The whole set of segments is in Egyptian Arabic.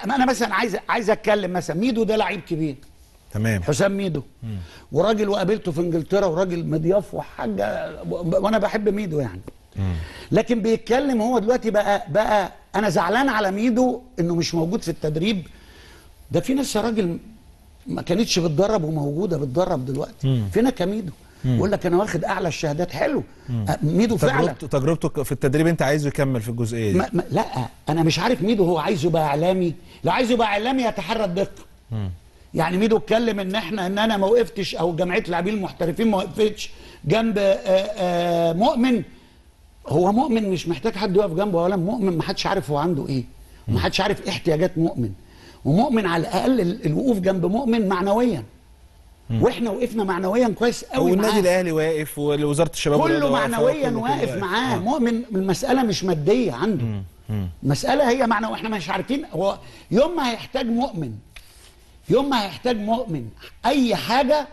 انا مثلا عايز عايز اتكلم مثلا ميدو ده لعيب كبير تمام حسام ميدو وراجل وقابلته في انجلترا وراجل مضياف وحاجه وانا بحب ميدو يعني لكن بيتكلم هو دلوقتي بقى بقى انا زعلان على ميدو انه مش موجود في التدريب ده في ناس يا راجل ما كانتش بتدرب وموجوده بتدرب دلوقتي فينا كميدو يقول لك انا واخد اعلى الشهادات حلو أه، ميدو فعلا تجربته تجربته في التدريب انت عايزه يكمل في الجزئيه دي ما ما لا انا مش عارف ميدو هو عايز يبقى اعلامي لو عايز يبقى اعلامي يتحرى الدقه يعني ميدو اتكلم ان احنا ان انا ما وقفتش او جمعيه اللاعبين المحترفين ما وقفتش جنب آه، آه، مؤمن هو مؤمن مش محتاج حد يقف جنبه ولا مؤمن ما حدش عارف هو عنده ايه ما حدش عارف ايه احتياجات مؤمن ومؤمن على الاقل ال- الوقوف جنب مؤمن معنويا واحنا وقفنا معنويا كويس قوي والنادي معاه. الاهلي واقف ووزاره الشباب كله والرياضة واقفة، معنويا وكله واقف كله معاه آه. مؤمن المساله مش ماديه عنده مساله هي معنى واحنا مش عارفين هو يوم ما هيحتاج مؤمن يوم ما هيحتاج مؤمن اي حاجه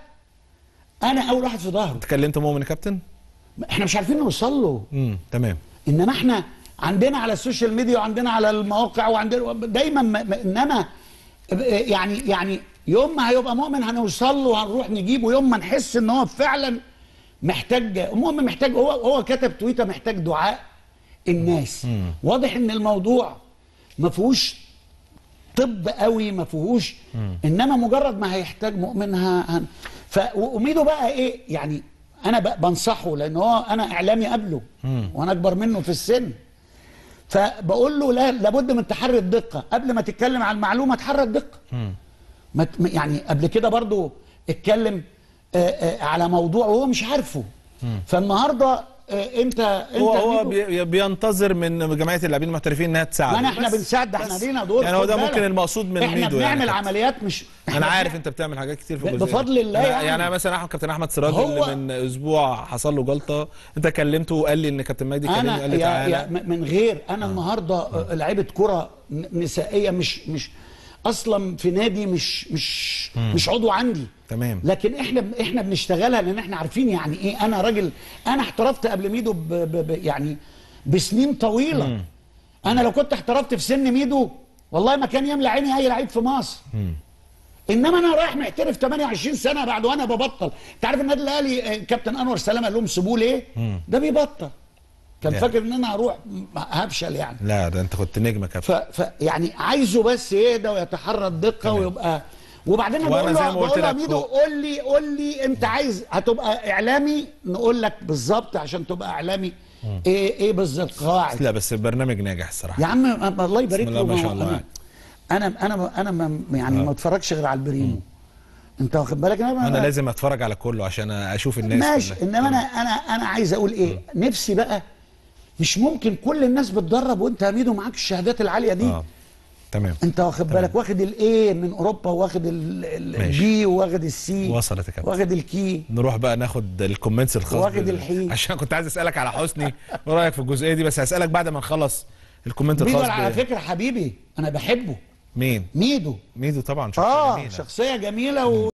انا اول واحد في ظهره اتكلمت مؤمن يا كابتن احنا مش عارفين نوصل له امم تمام انما احنا عندنا على السوشيال ميديا وعندنا على المواقع وعندنا دايما م- م- انما يعني يعني يوم ما هيبقى مؤمن هنوصل له وهنروح نجيبه يوم ما نحس ان هو فعلا محتاج مؤمن محتاج هو هو كتب تويتر محتاج دعاء الناس واضح ان الموضوع ما فيهوش طب قوي ما فيهوش انما مجرد ما هيحتاج مؤمن ه- هن ف وميدو بقى ايه يعني انا ب- بنصحه لان هو انا اعلامي قبله وانا اكبر منه في السن فبقول له لا لابد من تحري الدقه قبل ما تتكلم عن المعلومه تحرى الدقه ما ت- ما- يعني قبل كده برضو اتكلم آه، آه، على موضوع وهو مش عارفه فالنهارده آه، انت انت هو هو ميدو- بي- بينتظر من جمعيه اللاعبين المحترفين انها تساعده ما أنا احنا بس- بنساعد ده احنا بس. لينا دور يعني هو خد ده بالك. ممكن المقصود من احنا ميدو بنعمل يعني عمليات مش انا إحنا عارف بن- انت بتعمل حاجات كتير في ب- الجزئيه بفضل دي. الله أنا- يعني. يعني أنا مثلا احمد كابتن احمد سراج هو- اللي من اسبوع حصل له جلطه انت كلمته وقال لي ان كابتن مجدي كلمني انا قال لي يا تعالى يا م- من غير انا النهارده آه، لعيبه كره ن- نسائيه مش مش اصلا في نادي مش مش مش عضو عندي تمام. لكن احنا احنا بنشتغلها لان احنا عارفين يعني ايه انا راجل انا احترفت قبل ميدو ب ب ب يعني بسنين طويله انا لو كنت احترفت في سن ميدو والله ما كان يملى عيني اي لعيب في مصر انما انا رايح محترف 28 سنه بعد وانا ببطل انت عارف النادي الاهلي آه، كابتن انور سلامه قال لهم سيبوه ليه ده بيبطل كان لا. فاكر ان انا هروح م- هفشل يعني لا ده انت كنت نجم يا كابتن ف... ف يعني عايزه بس يهدى ويتحرى الدقه ويبقى وبعدين أنا وأنا بقول زي له ما قلت بقول له يا لك ميدو هو- قول لي قول لي انت عايز هتبقى اعلامي نقول لك بالظبط عشان تبقى اعلامي ايه ايه بالظبط قواعد لا بس البرنامج ناجح الصراحه يا عم أ- الله يبارك بسم له الله ما ما شاء هو الله انا انا انا انا ما يعني ما اتفرجش غير على البريمو انت واخد بالك انا انا لازم اتفرج على كله عشان اشوف الناس ماشي كلها. انما انا انا انا عايز اقول ايه نفسي بقى مش ممكن كل الناس بتدرب وانت يا ميدو معاك الشهادات العاليه دي اه تمام انت واخد بالك واخد الاي من اوروبا واخد ماشي. البي واخد السي وصلت يا كابتن. واخد الكي نروح بقى ناخد الكومنتس الخاص واخد بال- الحين. عشان كنت عايز اسالك على حسني ايه رايك في الجزئيه دي بس هسالك بعد ما نخلص الكومنت ميدو الخاص على ب- فكره حبيبي انا بحبه مين ميدو ميدو طبعا شخصيه اه جميلة. شخصيه جميله و...